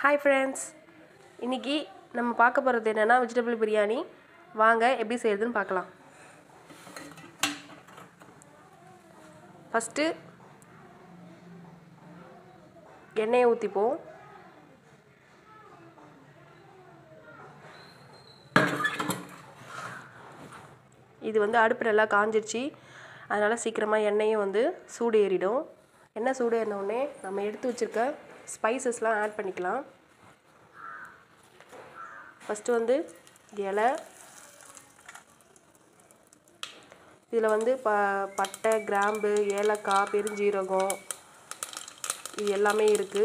hi friends இன்றைக்கி நம்ம பார்க்க போகிறது என்னென்னா வெஜிடபிள் பிரியாணி வாங்க எப்படி செய்கிறதுன்னு பார்க்கலாம் ஃபஸ்ட்டு எண்ணெயை ஊற்றிப்போம் இது வந்து அடுப்பு நல்லா காஞ்சிருச்சு அதனால் சீக்கிரமாக எண்ணெயும் வந்து சூடு ஏறிடும் எண்ணெய் சூடு ஏறினோடனே நம்ம எடுத்து வச்சுருக்க ஸ்பைசஸ்லாம் ஆட் பண்ணிக்கலாம் ஃபஸ்ட்டு வந்து இலை இதில் வந்து ப பட்டை கிராம்பு ஏலக்காய் பெருஞ்சீரகம் இது எல்லாமே இருக்குது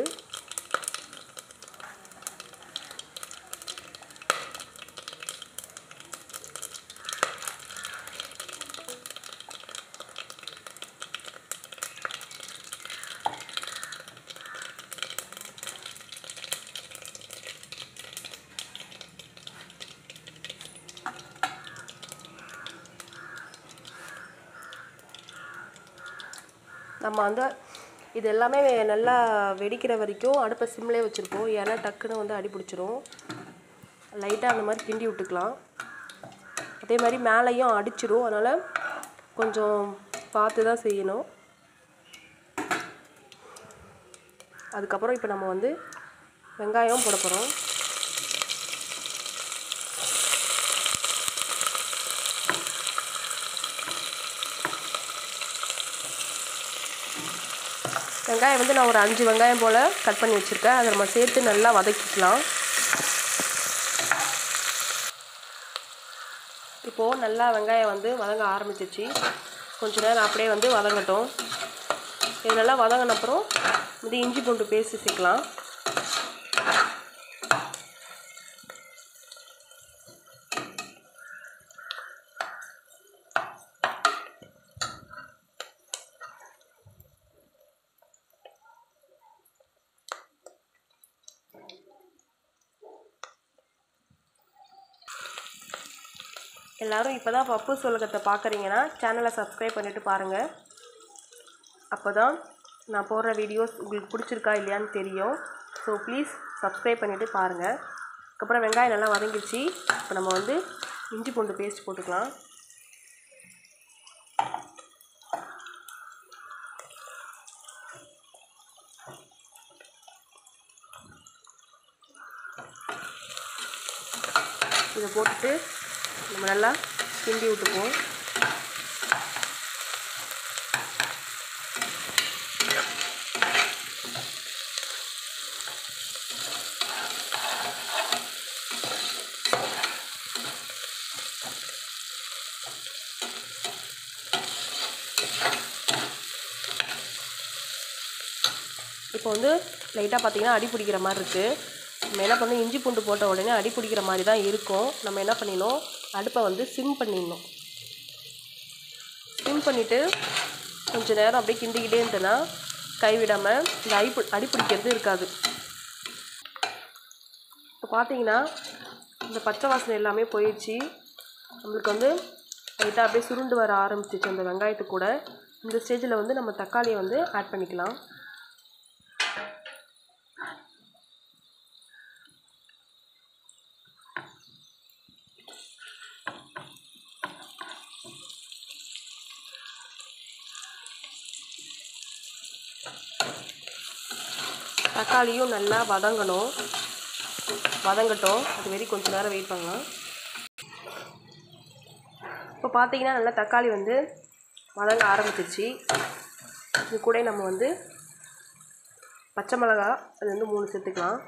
நம்ம வந்து இது எல்லாமே நல்லா வெடிக்கிற வரைக்கும் அடுப்பை சிம்லே வச்சுருப்போம் ஏன்னா டக்குன்னு வந்து அடி பிடிச்சிரும் லைட்டாக அந்த மாதிரி கிண்டி விட்டுக்கலாம் அதே மாதிரி மேலேயும் அடிச்சிரும் அதனால் கொஞ்சம் பார்த்து தான் செய்யணும் அதுக்கப்புறம் இப்போ நம்ம வந்து வெங்காயம் போட போகிறோம் வெங்காயம் வந்து நான் ஒரு அஞ்சு வெங்காயம் போல் கட் பண்ணி வச்சுருக்கேன் அதை நம்ம சேர்த்து நல்லா வதக்கிக்கலாம் இப்போது நல்லா வெங்காயம் வந்து வதங்க ஆரம்பிச்சிச்சு கொஞ்ச நேரம் அப்படியே வந்து வதங்கட்டும் இது நல்லா வதங்கின அப்புறம் இது இஞ்சி பூண்டு பேஸ்ட் சேர்க்கலாம் எல்லோரும் இப்போ தான் பப்பு சொல்லகத்தை பார்க்குறீங்கன்னா சேனலை சப்ஸ்கிரைப் பண்ணிவிட்டு பாருங்கள் அப்போ தான் நான் போடுற வீடியோஸ் உங்களுக்கு பிடிச்சிருக்கா இல்லையான்னு தெரியும் ஸோ ப்ளீஸ் சப்ஸ்கிரைப் பண்ணிவிட்டு பாருங்கள் அதுக்கப்புறம் வெங்காயம் நல்லா வதங்கிடுச்சு இப்போ நம்ம வந்து இஞ்சி பூண்டு பேஸ்ட் போட்டுக்கலாம் இதை போட்டுட்டு நம்ம நல்லா கிண்டி விட்டுப்போம் இப்போ வந்து லைட்டாக பார்த்தீங்கன்னா அடி பிடிக்கிற மாதிரி இருக்குது நம்ம என்ன பண்ணணும் இஞ்சி பூண்டு போட்ட உடனே அடி பிடிக்கிற மாதிரி தான் இருக்கும் நம்ம என்ன பண்ணிடணும் அடுப்பை வந்து சிம் பண்ணிடணும் சிம் பண்ணிவிட்டு கொஞ்சம் நேரம் அப்படியே கிண்டிக்கிட்டே இருந்தேன்னா கைவிடாமல் இந்த அடி அடி பிடிக்கிறது இருக்காது இப்போ பார்த்தீங்கன்னா இந்த பச்சை வாசனை எல்லாமே போயிடுச்சு நம்மளுக்கு வந்து லைட்டாக அப்படியே சுருண்டு வர ஆரம்பிச்சிச்சு அந்த வெங்காயத்து கூட இந்த ஸ்டேஜில் வந்து நம்ம தக்காளியை வந்து ஆட் பண்ணிக்கலாம் தக்காளியும் நல்லா வதங்கணும் வதங்கட்டும் அது வரைக்கும் கொஞ்சம் நேரம் வெயிட் பண்ணலாம் இப்போ பார்த்தீங்கன்னா நல்லா தக்காளி வந்து வதங்க ஆரம்பிச்சிருச்சு இது கூட நம்ம வந்து பச்சை மிளகா அது வந்து மூணு சேர்த்துக்கலாம்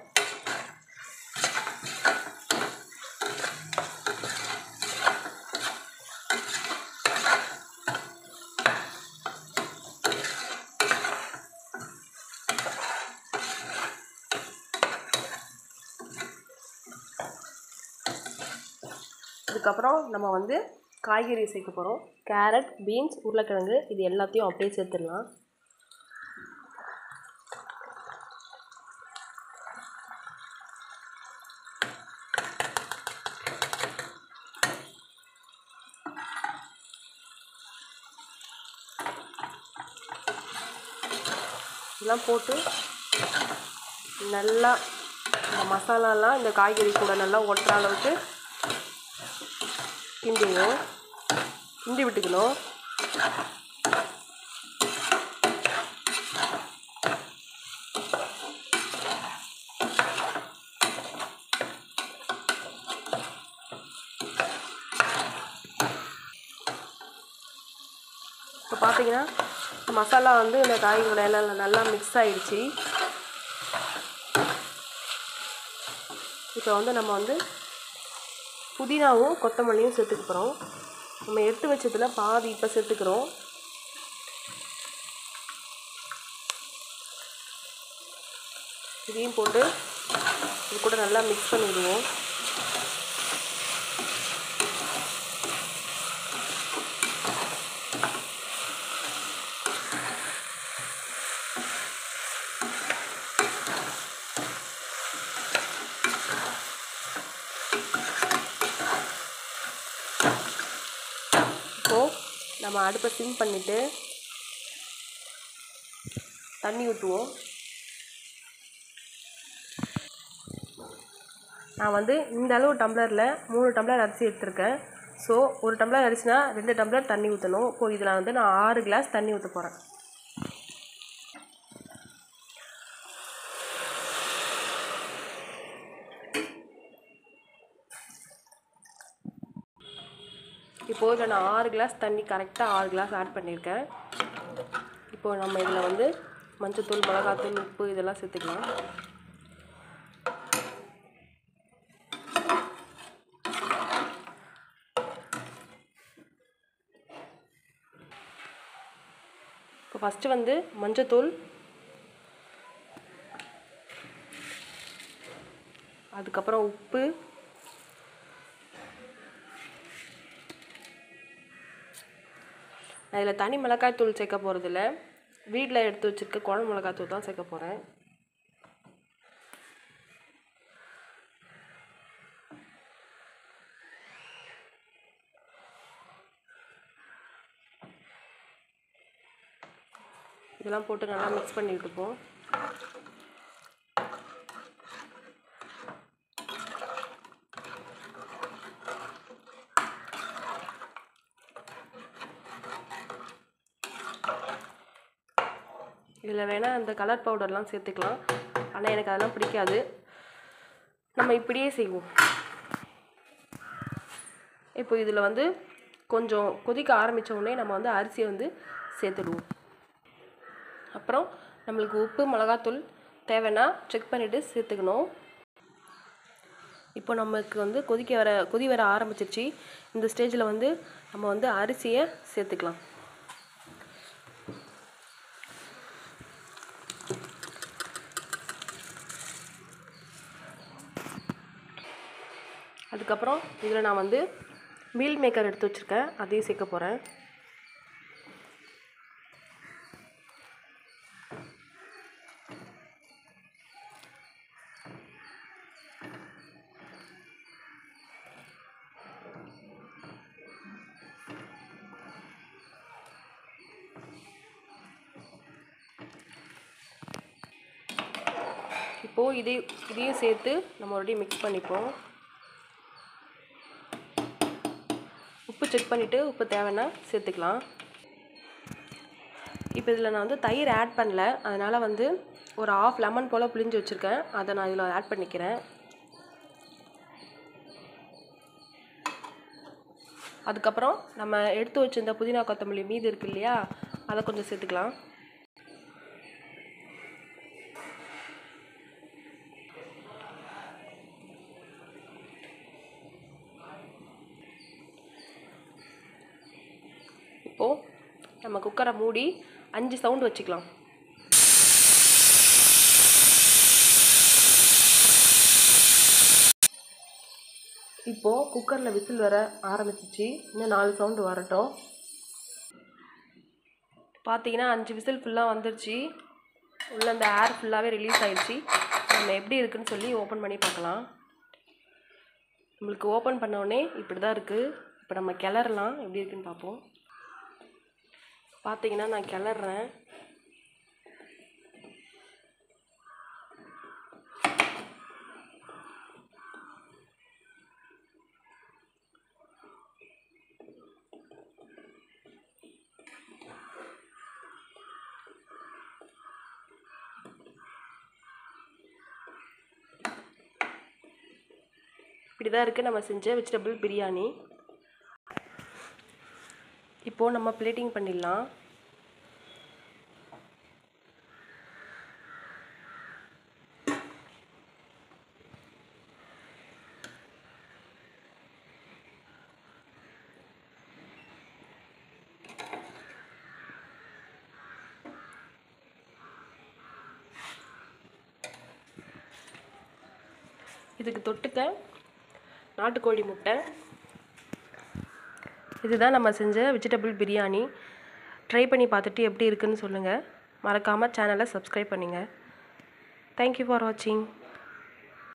அதுக்கப்புறம் நம்ம வந்து காய்கறி சேர்க்க போகிறோம் கேரட் பீன்ஸ் உருளைக்கிழங்கு இது எல்லாத்தையும் அப்படியே சேர்த்துடலாம் இதெல்லாம் போட்டு நல்லா இந்த மசாலாலாம் இந்த காய்கறி கூட நல்லா ஒட்டுற அளவுக்கு கிண்டிங்க கிண்டி விட்டுக்கணும் இப்போ பார்த்தீங்கன்னா மசாலா வந்து இந்த காய்கறி எல்லாம் நல்லா மிக்ஸ் ஆயிடுச்சு இப்போ வந்து நம்ம வந்து புதினாவும் கொத்தமல்லியும் சேர்த்துக்க போகிறோம் நம்ம எடுத்து வச்சதில் பாதி இப்போ சேர்த்துக்கிறோம் இதையும் போட்டு இது கூட நல்லா மிக்ஸ் பண்ணிவிடுவோம் இப்போது நம்ம அடுப்பை சிம் பண்ணிவிட்டு தண்ணி ஊற்றுவோம் நான் வந்து இந்த அளவு டம்ளரில் மூணு டம்ளர் அரிசி எடுத்திருக்கேன் ஸோ ஒரு டம்ளர் அரிசினா ரெண்டு டம்ளர் தண்ணி ஊற்றணும் இப்போ இதில் வந்து நான் ஆறு கிளாஸ் தண்ணி ஊற்ற போகிறேன் இப்போது இதில் நான் ஆறு கிளாஸ் தண்ணி கரெக்டாக ஆறு கிளாஸ் ஆட் பண்ணியிருக்கேன் இப்போது நம்ம இதில் வந்து மஞ்சத்தூள் மிளகாத்தூள் உப்பு இதெல்லாம் சேர்த்துக்கலாம் இப்போ ஃபஸ்ட்டு வந்து மஞ்சத்தூள் அதுக்கப்புறம் உப்பு நான் இதில் தனி மிளகாய் தூள் சேர்க்க போகிறதில்ல வீட்டில் எடுத்து வச்சுருக்க குழம்பு மிளகாய் தூள் தான் சேர்க்க போகிறேன் இதெல்லாம் போட்டு நல்லா மிக்ஸ் பண்ணி விட்டுப்போம் இதில் வேணால் அந்த கலர் பவுடர்லாம் சேர்த்துக்கலாம் ஆனால் எனக்கு அதெல்லாம் பிடிக்காது நம்ம இப்படியே செய்வோம் இப்போ இதில் வந்து கொஞ்சம் கொதிக்க ஆரம்பித்த உடனே நம்ம வந்து அரிசியை வந்து சேர்த்துடுவோம் அப்புறம் நம்மளுக்கு உப்பு மிளகாத்தூள் தேவைன்னா செக் பண்ணிவிட்டு சேர்த்துக்கணும் இப்போ நமக்கு வந்து கொதிக்க வர கொதி வர ஆரம்பிச்சிருச்சு இந்த ஸ்டேஜில் வந்து நம்ம வந்து அரிசியை சேர்த்துக்கலாம் அதுக்கப்புறம் இதில் நான் வந்து மீல் மேக்கர் எடுத்து வச்சுருக்கேன் அதையும் சேர்க்க போகிறேன் இப்போது இதே இதையும் சேர்த்து நம்ம மறுபடியும் மிக்ஸ் பண்ணிப்போம் உப்பு செக் பண்ணிவிட்டு உப்பு தேவைன்னா சேர்த்துக்கலாம் இப்போ இதில் நான் வந்து தயிர் ஆட் பண்ணல அதனால் வந்து ஒரு ஆஃப் லெமன் போல் புளிஞ்சு வச்சுருக்கேன் அதை நான் இதில் ஆட் பண்ணிக்கிறேன் அதுக்கப்புறம் நம்ம எடுத்து வச்சிருந்த புதினா கொத்தமல்லி மீதி இருக்கு இல்லையா அதை கொஞ்சம் சேர்த்துக்கலாம் இப்போது நம்ம குக்கரை மூடி அஞ்சு சவுண்ட் வச்சுக்கலாம் இப்போது குக்கரில் விசில் வர ஆரம்பிச்சிச்சு இன்னும் நாலு சவுண்டு வரட்டும் பார்த்தீங்கன்னா அஞ்சு விசில் ஃபுல்லாக வந்துருச்சு உள்ள அந்த ஏர் ஃபுல்லாகவே ரிலீஸ் ஆயிடுச்சு நம்ம எப்படி இருக்குன்னு சொல்லி ஓப்பன் பண்ணி பார்க்கலாம் நம்மளுக்கு ஓப்பன் பண்ண உடனே இப்படி தான் இருக்குது இப்போ நம்ம கிளறலாம் எப்படி இருக்குன்னு பார்ப்போம் பார்த்தீங்கன்னா நான் கிளறேன் இப்படி தான் இருக்குது நம்ம செஞ்ச வெஜிடபிள் பிரியாணி இப்போது நம்ம பிளேட்டிங் பண்ணிடலாம் இதுக்கு தொட்டுக்க நாட்டுக்கோழி முட்டை இதுதான் நம்ம செஞ்ச வெஜிடபிள் பிரியாணி ட்ரை பண்ணி பார்த்துட்டு எப்படி இருக்குன்னு சொல்லுங்கள் மறக்காமல் சேனலை சப்ஸ்கிரைப் பண்ணுங்கள் தேங்க்யூ ஃபார் வாட்சிங்